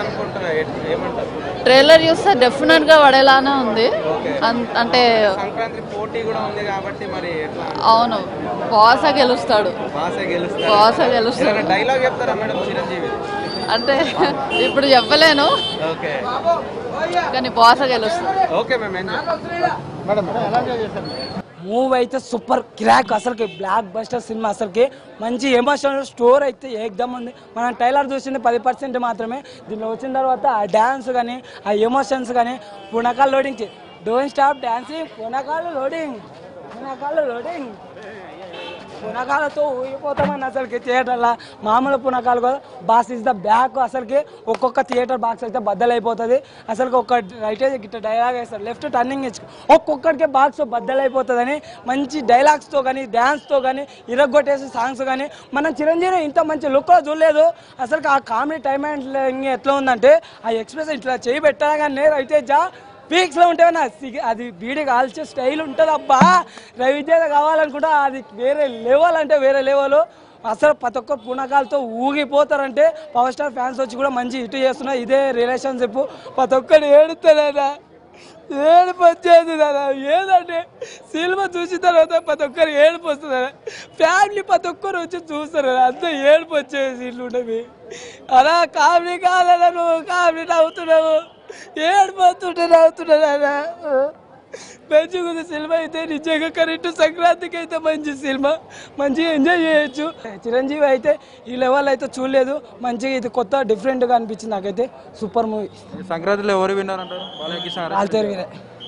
అనుకుంటున్నా ఎట్- ఏమంటారు ట్రైలర్ చూస్తే డెఫినెట్ గా పడేలానే ఉంది ఓకే అన్- అంటే సంక్రాంతి పోటీ కూడా ఉంది కాబట్టి మరి ఎట్లా అవును బాస గెలుస్తాడు బాస గెలుస్తారు బాస గెలుస్తాడు డైలాగ్ చెప్తారా మేడం చిరంజీవి అంటే ఇప్పుడు చెప్పలేను ఓకే కానీ బాస గెలుస్తాడు ఓకే మ్యామ్ ఎంజాయ్ మూవీ అయితే సూపర్ క్రాక్ అసలుకి బ్లాక్ బస్టర్ సినిమా అసలుకి మంచి ఎమోషనల్ స్టోర్ అయితే ఏకదమ్ ఉంది మనం ట్రైలర్ చూసింది పది పర్సెంట్ మాత్రమే దీనిలో వచ్చిన తర్వాత ఆ డ్యాన్స్ కానీ ఆ ఎమోషన్స్ కానీ పునకాలు లోడింగ్ డోంట్ స్టాప్ డ్యాన్సింగ్ పునకాలు లోడింగ్ పునకాలు లోడింగ్ పునకాలతో ఊగిపోతామని అసలుకి థియేటర్లో మామూలు పునకాలు కూడా బాస్ ఇస్ ద బ్యాక్ అసలుకి ఒక్కొక్క థియేటర్ బాక్స్ అయితే బద్దలైపోతుంది అసలుకి ఒక రైట్ గిట్ట డైలాగ్ వేస్తారు లెఫ్ట్ టర్నింగ్ ఇచ్చు ఒక్కొక్కడికే బాక్స్ బద్దలైపోతుందని మంచి డైలాగ్స్తో కానీ డ్యాన్స్తో కానీ ఇరగొట్టేసి సాంగ్స్ కానీ మనం చిరంజీవి ఇంత మంచి లుక్లో చూడలేదు అసలు ఆ కామెడీ టైం అండ్ ఎట్లా ఉందంటే ఆ ఎక్స్ప్రెస్ ఇట్లా చేయి పెట్టగానే రైతేజా పీక్స్ లో ఉంటే నా సిగ- అది బీడి కాల్చే స్టైల్ ఉంటుంది అబ్బా రవితేజ కావాలనుకుంటా అది వేరే లెవెల్ అంటే వేరే లెవెల్ అసలు ప్రతి ఒక్క పునకాలతో ఊగిపోతారంటే పవర్ స్టార్ ఫ్యాన్స్ వచ్చి కూడా మంచి ఇటు చేస్తున్నారు ఇదే రిలేషన్షిప్ ప్రతి ఒక్కరు ఏడుస్తారా ఏడుపు వచ్చేది కదా ఏదంటే సినిమా చూసిన తర్వాత ప్రతి ఒక్కరు ఏడుపు వస్తుంది ఫ్యామిలీ ప్రతి ఒక్కరు వచ్చి చూస్తారు కదా అంత ఏడుపు వచ్చేది సీన్లు ఉండవి అలా కామెడీ కాదన్నా నువ్వు కామెడీ నవ్వుతున్నావు ఏడుపు వస్తుంటే నవ్వుతున్నాడా మంచిగా ఉంది సినిమా అయితే నిజంగా కరెక్ట్ సంక్రాంతికి అయితే మంచి సినిమా మంచిగా ఎంజాయ్ చేయొచ్చు చిరంజీవి అయితే ఈ లెవెల్ అయితే చూడలేదు మంచిగా ఇది కొత్త డిఫరెంట్గా అనిపించింది నాకైతే సూపర్ మూవీ సంక్రాంతిలో ఎవరు విన్నారు అంటారు బాలకృష్ణ ఆల్తేరు వీరే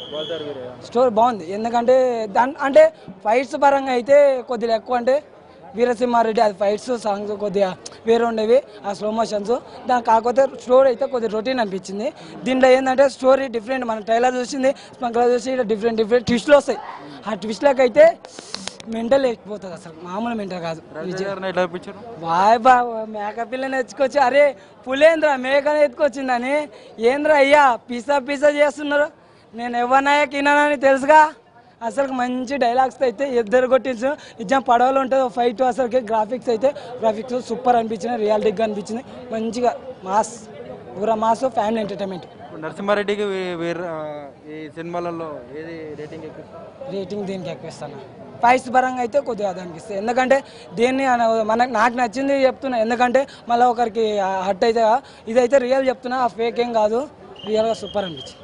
స్టోరీ బాగుంది ఎందుకంటే దాని అంటే ఫైట్స్ పరంగా అయితే కొద్దిగా ఎక్కువ అంటే వీరసింహారెడ్డి అది ఫైట్స్ సాంగ్స్ కొద్దిగా వేరే ఉండేవి ఆ స్లో మోషన్స్ దాని కాకపోతే స్టోరీ అయితే కొద్దిగా రొటీన్ అనిపించింది దీంట్లో ఏంటంటే స్టోరీ డిఫరెంట్ మన ట్రైలర్ చూసింది స్పంక్లర్ చూసి డిఫరెంట్ డిఫరెంట్ ట్విస్ట్లు వస్తాయి ఆ ట్విస్ట్లకు అయితే మెంటల్ ఎక్కిపోతుంది అసలు మామూలు మెంటల్ కాదు గారిని ఎట్లా చూపించారు బాయ్ బా మేక పిల్లని ఎత్తుకొచ్చి అరే పులేంద్ర మేకని ఎత్తుకొచ్చిందని ఏంద్ర అయ్యా పిసా పిసా చేస్తున్నారు నేను ఎవరినాయా కినానని తెలుసుగా అసలు మంచి డైలాగ్స్ అయితే ఇద్దరు కొట్టించు నిజం పడవలో ఉంటుంది ఫైట్ అసలుకి గ్రాఫిక్స్ అయితే గ్రాఫిక్స్ సూపర్ అనిపించినాయి రియాలిటీగా అనిపించింది మంచిగా మాస్ పూరా మాస్ ఫ్యామిలీ ఎంటర్టైన్మెంట్ ఇప్పుడు నరసింహారెడ్డికి వీ- వీర్ ఆ, ఈ సినిమాలలో ఏది రేటింగ్ ఎక్కువ రేటింగ్ దీనికి ఎక్కువ ఇస్తాను ఫైట్స్ పరంగా అయితే కొద్దిగా అది అనిపిస్తుంది ఎందుకంటే దేన్ని అన- మనకు నాకు నచ్చింది చెప్తున్నా ఎందుకంటే మళ్ళీ ఒకరికి హట్ అయితే ఇదైతే రియల్ చెప్తున్నా ఆ ఫేక్ ఏం కాదు రియల్గా సూపర్ అనిపించింది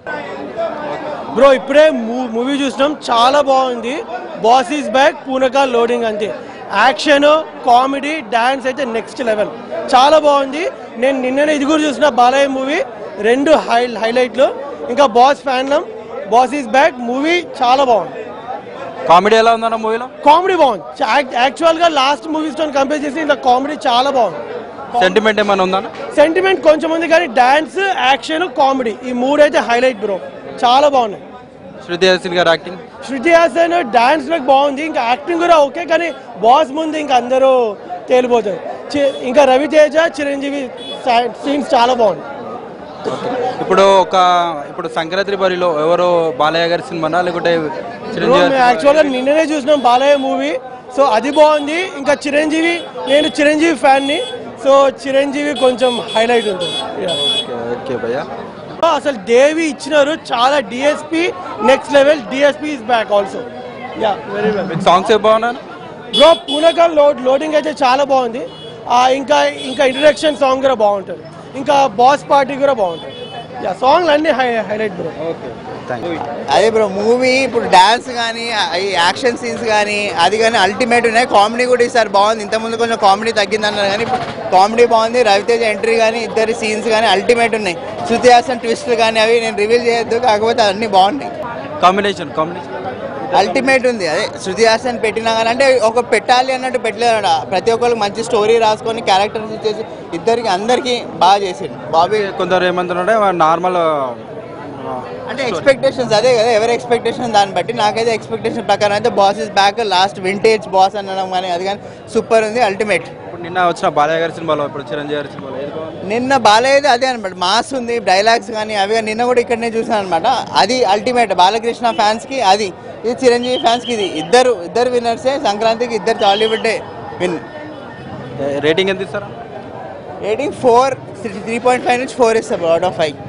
బ్రో ఇప్పుడే మూవీ చూసినాం చాలా బాగుంది బాస్ ఈజ్ బ్యాక్ పూనక లోడింగ్ అంతే యాక్షన్ కామెడీ డాన్స్ అయితే నెక్స్ట్ లెవెల్ చాలా బాగుంది నేను నిన్ననే ఇది కూడా చూసిన బాలయ్య మూవీ రెండు హై హైలైట్లు ఇంకా బాస్ ఫ్యాన్లం బాస్ ఈజ్ బ్యాక్ మూవీ చాలా బాగుంది కామెడీ ఎలా ఉందన్న మూవీలో కామెడీ బాగుంది యాక్చువల్గా లాస్ట్ మూవీస్తో కంపేర్ చేసి ఇంకా కామెడీ చాలా బాగుంది సెంటిమెంట్ ఏమైనా ఉందన్న సెంటిమెంట్ కొంచెం ఉంది కానీ డాన్స్ యాక్షన్ కామెడీ ఈ మూడు అయితే హైలైట్ బ్రో చాలా బాగున్నాయి శృతి హాసన్ గారు యాక్టింగ్ శృతి హాసన్ డాన్స్ నాకు బాగుంది ఇంకా యాక్టింగ్ కూడా ఓకే కానీ బాస్ ముందు ఇంకా అందరూ తేలిపోతారు చి- ఇంకా రవితేజ చిరంజీవి సీన్స్ చాలా బాగుంది ఇప్పుడు ఒక ఇప్పుడు సంక్రాంతి బరిలో ఎవరు బాలయ్య గారి సినిమానా లేకుంటే చిరంజీవి గారి యాక్చువల్గా నిన్ననే చూసినాం బాలయ్య మూవీ సో అది బాగుంది ఇంకా చిరంజీవి నేను చిరంజీవి ఫ్యాన్ని సో చిరంజీవి కొంచెం హైలైట్ ఉంటుంది Yeah. ఓకే, ఓకే భయ్యా అసలు దేవి ఇచ్చినారు చాలా DSP next level DSP is back also yeah very well మీకు సాంగ్స్ ఏ బాగున్నాను బ్రో పూనకల్ లోడ్ లోడింగ్ అయితే చాలా బాగుంది ఆ, ఇంకా ఇంకా ఇంట్రడక్షన్ సాంగ్ కూడా బాగుంటుంది ఇంకా బాస్ పార్టీ కూడా బాగుంటుంది యా సాంగ్ అన్ని high highlight bro okay thank you అదే బ్రో మూవీ ఇప్పుడు డాన్స్ కానీ ఈ యాక్షన్ సీన్స్ కానీ అది కానీ అల్టిమేట్ ఉన్నాయి కామెడీ కూడా ఈసారి బాగుంది ఇంతకుముందు కొంచెం కామెడీ తగ్గింది అన్నారు కానీ ఇప్పుడు కామెడీ బాగుంది రవితేజ ఎంట్రీ కానీ ఇద్దరి సీన్స్ కానీ అల్టిమేట్ ఉన్నాయి శృతి హాసన్ ట్విస్ట్లు కానీ అవి నేను రివీల్ చేయొద్దు కాకపోతే అన్నీ బాగున్నాయి కాంబినేషన్ కాంబినేషన్ అల్టిమేట్ ఉంది అదే శృతి హాసన్ పెట్టినా కానీ అంటే ఒక పెట్టాలి అన్నట్టు పెట్టలేదు ప్రతి ఒక్కరికి మంచి స్టోరీ రాసుకొని క్యారెక్టర్స్ ఇచ్చేసి ఇద్దరికి అందరికీ బాగా చేసిండు బాబీ కొందరు ఏమంటున్నారంటే నార్మల్ అంటే ఎక్స్పెక్టేషన్స్ అదే కదా ఎవరి ఎక్స్పెక్టేషన్ దాన్ని బట్టి నాకైతే ఎక్స్పెక్టేషన్ ప్రకారం అయితే boss is back last vintage boss అనడం కానీ అది కానీ సూపర్ ఉంది అల్టిమేట్ ఇప్పుడు నిన్న వచ్చిన బాలయ్య గారి సినిమాలో ఇప్పుడు చిరంజీవి గారి సినిమాలో ఏది బాగుంది నిన్న బాలయ్యది అదే అనమాట మాస్ ఉంది డైలాగ్స్ కానీ అవి కానీ నిన్న కూడా ఇక్కడనే చూసాను అనమాట అది అల్టిమేట్ బాలకృష్ణ ఫ్యాన్స్కి అది ఇది చిరంజీవి ఫ్యాన్స్కి ఇది ఇద్దరు ఇద్దరు విన్నర్సే సంక్రాంతికి ఇద్దరు టాలీవుడ్ విన్ రేటింగ్ ఎంత ఇస్తారా rating four three point five నుంచి ఫోర్ ఇస్తాం అవుట్ ఆఫ్ ఫైవ్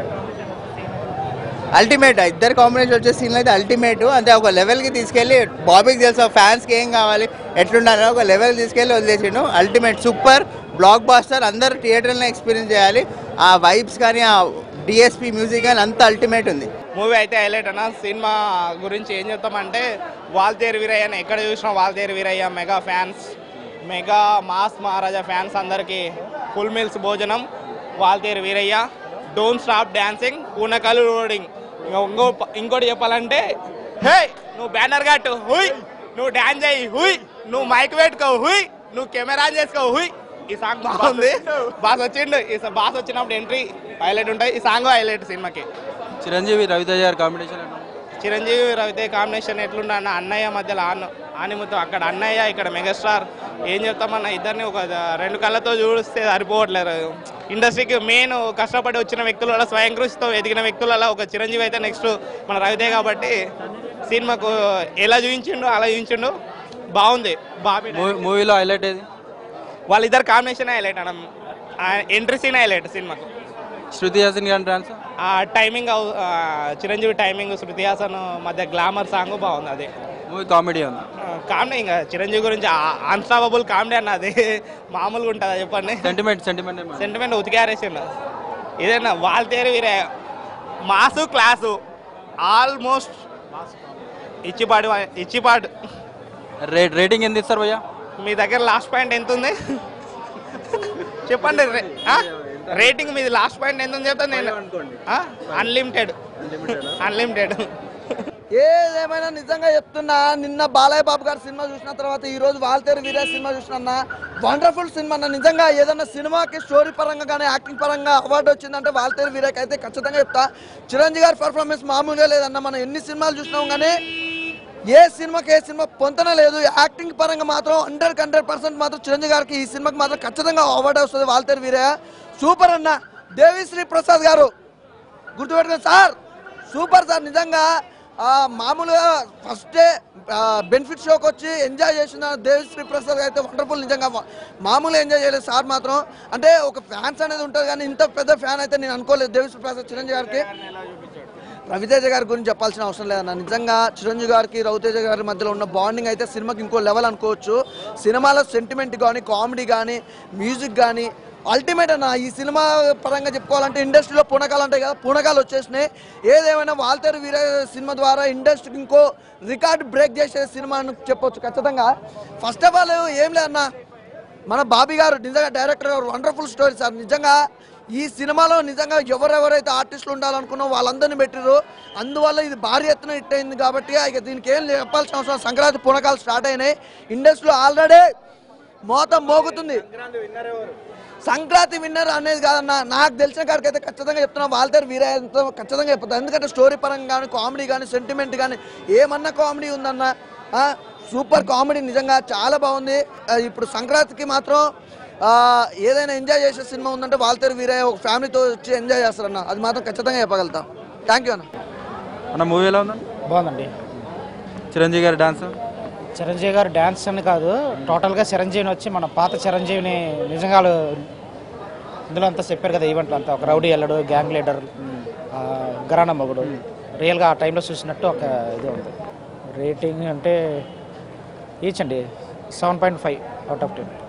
అల్టిమేట్ ఇద్దరు కాంబినేషన్ వచ్చే సీన్లు అయితే అల్టిమేట్ అంటే ఒక లెవెల్కి తీసుకెళ్ళి బాబీకి తెలుసు ఫ్యాన్స్కి ఏం కావాలి ఎట్లుండాలి ఒక లెవెల్ తీసుకెళ్ళి వదిలేసిండు అల్టిమేట్ సూపర్ బ్లాక్ బాస్టర్ అందరూ థియేటర్లో ఎక్స్పీరియన్స్ చేయాలి ఆ వైబ్స్ కానీ ఆ డిఎస్పి మ్యూజిక్ కానీ అంత అల్టిమేట్ ఉంది మూవీ అయితే హైలైట్ అన్న సినిమా గురించి ఏం చెప్తామంటే వాల్తేరు వీరయ్య ఎక్కడ చూసినా Waltair Veerayya mega fans mega mass Maharaja fans అందరికీ ఫుల్ మీల్స్ భోజనం Waltair Veerayya don't stop dancing పూనకలు రోడింగ్ ఇంకా ఇంకో ఇంకోటి చెప్పాలంటే హే నువ్వు బ్యానర్ కట్టు హుయ్ నువ్వు డాన్స్ చేయి హుయ్ నువ్వు మైక్ పెట్టుకో హుయ్ నువ్వు కెమెరా ఆన్ చేసుకో హుయ్ ఈ సాంగ్ బాగుంది బాస్ వచ్చిండు ఈ బాస్ వచ్చినప్పుడు ఎంట్రీ హైలైట్ ఉంటాయి ఈ సాంగ్ హైలైట్ సినిమాకి చిరంజీవి రవితేజ గారి కాంబినేషన్ ఎట్లా ఉంది? చిరంజీవి రవితే కాంబినేషన్ ఎట్లుండ అన్న అన్నయ్య మధ్యలో ఆన్ ఆనిముత్తం అక్కడ అన్నయ్య ఇక్కడ మెగాస్టార్ ఏం చెప్తామన్న ఇద్దరిని ఒక రెండు కళ్ళతో చూస్తే సరిపోవట్లేదు ఇండస్ట్రీకి మెయిన్ కష్టపడి వచ్చిన వ్యక్తుల స్వయం కృషితో ఎదిగిన వ్యక్తులలో ఒక చిరంజీవి అయితే నెక్స్ట్ మన రవితే కాబట్టి సినిమాకు ఎలా చూపించిండు అలా చూపించిండు బాగుంది బాబీ మూవీ- మూవీలో హైలైట్ ఏది వాళ్ళిద్దరు కాంబినేషన్ హైలైట్ అన్న ఎంట్రీ సీన్ హైలైట్ సినిమాకు శృతి హాసన్ గారి డాన్స్ ఆ టైమింగ్ అవు- ఆ, చిరంజీవి టైమింగ్ శృతి హాసన్ మధ్య గ్లామర్ సాంగ్ బాగుంది అది మూవీ కామెడీ ఉంది కామెడీ ఇంకా చిరంజీవి గురించి అన్స్టాపబుల్ కామెడీ అన్న అది మామూలుగా ఉంటుందా చెప్పండి సెంటిమెంట్ సెంటిమెంట్ ఏమో. సెంటిమెంట్ ఉతికారేసిండు ఇదేనా Waltair Veerayya mass class almost ఇచ్చిపాడు ఇచ్చిపాడు రేట్ రేటింగ్ ఎంత ఇస్తారు భయ్యా మీ దగ్గర లాస్ట్ పాయింట్ ఎంత ఉంది చెప్పండి రే- ఆ? రేటింగ్ మీది లాస్ట్ పాయింట్ ఎంత ఉంది చెప్తాను నేను అన్లిమిటెడ్ అన్లిమిటెడ్ ఏదేమైనా నిజంగా చెప్తున్నా నిన్న బాలయ్య బాబు గారి సినిమా చూసిన తర్వాత ఈ రోజు వాల్తేరు వీరే సినిమా చూసిన వండర్ఫుల్ సినిమా అన్న నిజంగా ఏదన్నా సినిమాకి స్టోరీ పరంగా కానీ యాక్టింగ్ పరంగా అవార్డు వచ్చిందంటే వాల్తేరు వీరేకి అయితే ఖచ్చితంగా చెప్తా చిరంజీవి గారి పర్ఫార్మెన్స్ మామూలుగా లేదన్న మనం ఎన్ని సినిమాలు చూసినాం కానీ ఏ సినిమాకి ఏ సినిమా పొంతన లేదు యాక్టింగ్ పరంగా మాత్రం హండ్రెడ్ హండ్రెడ్ పర్సెంట్ మాత్రం చిరంజీవి గారికి ఈ సినిమాకి మాత్రం ఖచ్చితంగా అవార్డు వస్తుంది వాల్తేరు వీరయ్య సూపర్ అన్న దేవిశ్రీ ప్రసాద్ గారు గుర్తుపెట్టుకోండి సార్ సూపర్ సార్ నిజంగా ఆ, మామూలుగా ఫస్టే బెనిఫిట్ షోకి వచ్చి ఎంజాయ్ చేసిన దేవిశ్రీ ప్రసాద్ అయితే వండర్ఫుల్ నిజంగా మా- మామూలుగా ఎంజాయ్ చేయలేదు సార్ మాత్రం అంటే ఒక ఫ్యాన్స్ అనేది ఉంటుంది కానీ ఇంత పెద్ద ఫ్యాన్ అయితే నేను అనుకోలేదు దేవిశ్రీ ప్రసాద్ చిరంజీవి గారికి రవితేజ గారి గురించి చెప్పాల్సిన అవసరం లేదన్న నిజంగా చిరంజీవి గారికి రవితేజ గారి మధ్యలో ఉన్న బాండింగ్ అయితే సినిమాకి ఇంకో లెవెల్ అనుకోవచ్చు సినిమాలో సెంటిమెంట్ కానీ కామెడీ కానీ మ్యూజిక్ కానీ అల్టిమేట్ అన్న ఈ సినిమా పరంగా చెప్పుకోవాలంటే ఇండస్ట్రీలో పూనకాలు ఉంటాయి కదా పూనకాలు వచ్చేసినాయి ఏదేమైనా వాల్తేరు వీర సినిమా ద్వారా ఇండస్ట్రీకి ఇంకో రికార్డ్ బ్రేక్ చేసే సినిమా అని చెప్పొచ్చు ఖచ్చితంగా ఫస్ట్ ఆఫ్ ఆల్ ఏం లేదన్నా మన బాబీ గారు నిజంగా డైరెక్టర్ గారు వండర్ఫుల్ స్టోరీ సార్ నిజంగా ఈ సినిమాలో నిజంగా ఎవరెవరైతే ఆర్టిస్టులు ఉండాలనుకున్నో వాళ్ళందరినీ పెట్టిరు అందువల్ల ఇది భారీ ఎత్తున హిట్ అయింది కాబట్టి ఇక దీనికి ఏం చెప్పాల్సిన అవసరం సంక్రాంతి పునకాలు స్టార్ట్ అయినాయి ఇండస్ట్రీలో ఆల్రెడీ మోత మోగుతుంది సంక్రాంతి విన్నర్ అనేది కాదన్న నాకు తెలిసిన కాడికి అయితే ఖచ్చితంగా చెప్తున్నా వాళ్ళతో వీరంతో ఖచ్చితంగా చెప్తాను ఎందుకంటే స్టోరీ పరంగా కానీ కామెడీ కానీ సెంటిమెంట్ కానీ ఏమన్నా కామెడీ ఉందన్న ఆ, సూపర్ కామెడీ నిజంగా చాలా బాగుంది ఆ, ఇప్పుడు సంక్రాంతికి మాత్రం ఆ, ఏదైనా ఎంజాయ్ చేసే సినిమా ఉందంటే వాళ్ళతో వీరయ్య ఒక ఫ్యామిలీతో వచ్చి ఎంజాయ్ చేస్తారన్న అది మాత్రం ఖచ్చితంగా చెప్పగలుగుతాం థ్యాంక్ యూ అన్న అన్న మూవీ ఎలా ఉందండి బాగుందండి చిరంజీవి గారి డాన్స్ చిరంజీవి గారు డ్యాన్స్ అని కాదు టోటల్గా చిరంజీవిని వచ్చి మన పాత చిరంజీవిని నిజంగా వాళ్ళు ఇందులో అంతా చెప్పారు కదా ఈవెంట్లో అంతా ఒక రౌడీ వెళ్ళడు గ్యాంగ్ లీడర్ గరాణ మొగుడు రియల్గా ఆ టైంలో చూసినట్టు ఒక ఇది ఉంది రేటింగ్ అంటే ఈచ్ అండి seven point five out of ten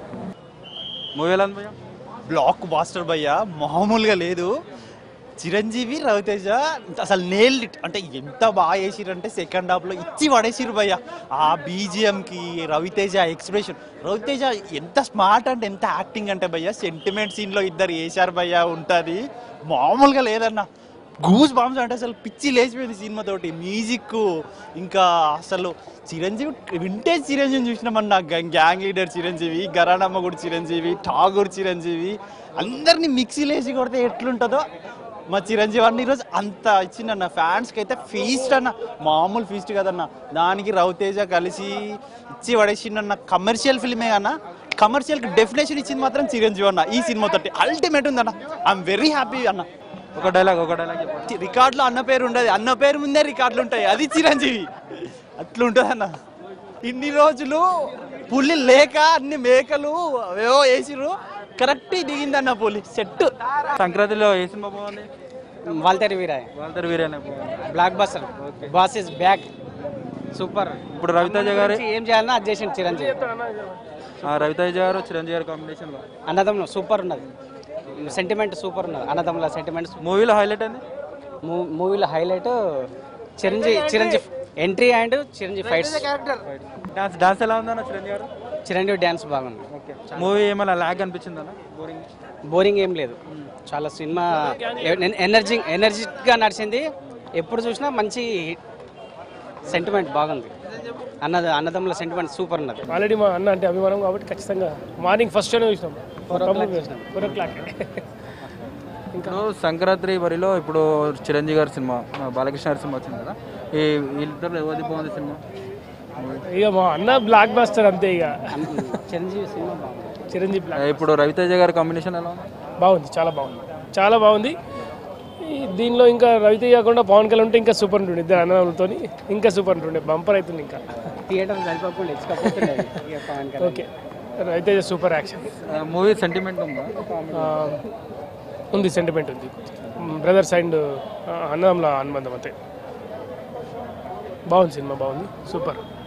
movie ఎలా ఉంది భయ్యా బ్లాక్ బాస్టర్ భయ్య మామూలుగా లేదు చిరంజీవి రవితేజ అసలు నేల్ అంటే ఎంత బాగా వేసిరంటే సెకండ్ హాఫ్ లో ఇచ్చి పడేసిరు భయ్య ఆ BGM కి రవితేజ ఎక్స్ప్రెషన్ రవితేజ ఎంత స్మార్ట్ అంటే ఎంత యాక్టింగ్ అంటే భయ్య సెంటిమెంట్ సీన్ లో ఇద్దరు వేశారు భయ్య ఉంటది మామూలుగా లేదన్న గూస్ బాంబ్స్ అంటే అసలు పిచ్చి లేచిపోయింది సినిమా తోటి మ్యూజిక్ ఇంకా అసలు చిరంజీవి వింటేజ్ చిరంజీవి చూసినామన్న గ్యాంగ్ లీడర్ చిరంజీవి గరానమ్మ కూడా చిరంజీవి ఠాగూర్ చిరంజీవి అందరినీ మిక్సీలు వేసి కొడితే ఎట్లుంటుందో మా చిరంజీవి అన్న ఈరోజు అంత ఇచ్చిందన్న ఫ్యాన్స్కి అయితే ఫీస్ట్ అన్న మామూలు ఫీస్ట్ కదన్న దానికి రవితేజ కలిసి ఇచ్చి పడేసిండన్న కమర్షియల్ ఫిల్మే అన్న కమర్షియల్ డెఫినేషన్ ఇచ్చింది మాత్రం చిరంజీవి అన్న ఈ సినిమా తోటి అల్టిమేట్ ఉందన్న ఐఎమ్ వెరీ హ్యాపీ అన్న ఒక డైలాగ్ ఒక డైలాగ్ చెప్పండి రికార్డులో అన్న పేరు ఉండదు అన్న పేరు ముందే రికార్డులు ఉంటాయి అది చిరంజీవి అట్లుంటుంది అన్న ఇన్ని రోజులు పుల్లి లేక అన్ని మేకలు ఏవో వేసిర్రు కరెక్ట్ దిగిందన్న పోలి సెట్ సంక్రాంతిలో ఏ సినిమా బాగుంది వాల్తేరి వీరాయ్ వాళ్ళతో వీరేనే బాగుంది blockbuster boss is back super ఇప్పుడు రవితేజ గారి ఏం చేయాలన్నా అది చేసిండు చిరంజీవి ఆ, రవితేజ గారు చిరంజీవి గారి కాంబినేషన్ లో అన్నదమ్ములు సూపర్ ఉన్నది సెంటిమెంట్ సూపర్ ఉన్నది అన్నదమ్ముల సెంటిమెంట్ మూవీలో హైలైట్ అండి మూవీలో highlight Chiranjeevi Chiranjeevi entry and Chiranjeevi fights dance dance ఎలా ఉందన్న చిరంజీవి గారు చిరంజీవి డ్యాన్స్ బాగుంది మూవీ ఏమైనా ల్యాగ్ అనిపించిందన్న బోరింగ్ బోరింగ్ ఏం లేదు చాలా సినిమా ఎనర్జీ ఎనర్జిక్గా నడిచింది ఎప్పుడు చూసినా మంచి సెంటిమెంట్ బాగుంది అన్నది అన్నదమ్ముల సెంటిమెంట్ సూపర్ ఉన్నది ఆల్రెడీ మా అన్న అంటే అభిమానం కాబట్టి ఖచ్చితంగా మార్నింగ్ ఫస్ట్ షోనే చూసినాం ఫోర్ ఫోర్ ఓ క్లాక్ ఇప్పుడు సంక్రాంతి బరిలో ఇప్పుడు చిరంజీవి గారి సినిమా ఆ, బాలకృష్ణ గారి సినిమా వచ్చింది కదా ఈ వీళ్ళిద్దరు ఎవరిది బాగుంది సినిమా ఇక మా అన్న బ్లాక్ బాస్టర్ అంతే ఇక చిరంజీవి సినిమా బాగుంది చిరంజీవి ఆ, ఇప్పుడు రవితేజ గారి కాంబినేషన్ ఎలా ఉంది బాగుంది చాలా బాగుంది చాలా బాగుంది ఈ దీనిలో ఇంకా రవితేజ కాకుండా పవన్ కళ్యాణ్ ఉంటే ఇంకా సూపర్ ఉంటుండే ఇద్దరు అన్నదమ్ములతో ఇంకా సూపర్ ఉంటుండే బంపర్ అవుతుంది ఇంకా థియేటర్ సరిపోకుండా ఎచ్చుకపోతుండే ఇక Pawan Kalyan. Okay Raviteja super action movie sentiment ఉందా ఆ, ఉంది సెంటిమెంట్ ఉంది బ్రదర్స్ అండ్ అన్నదమ్ముల అనుబంధం అంతే బాగుంది సినిమా బాగుంది సూపర్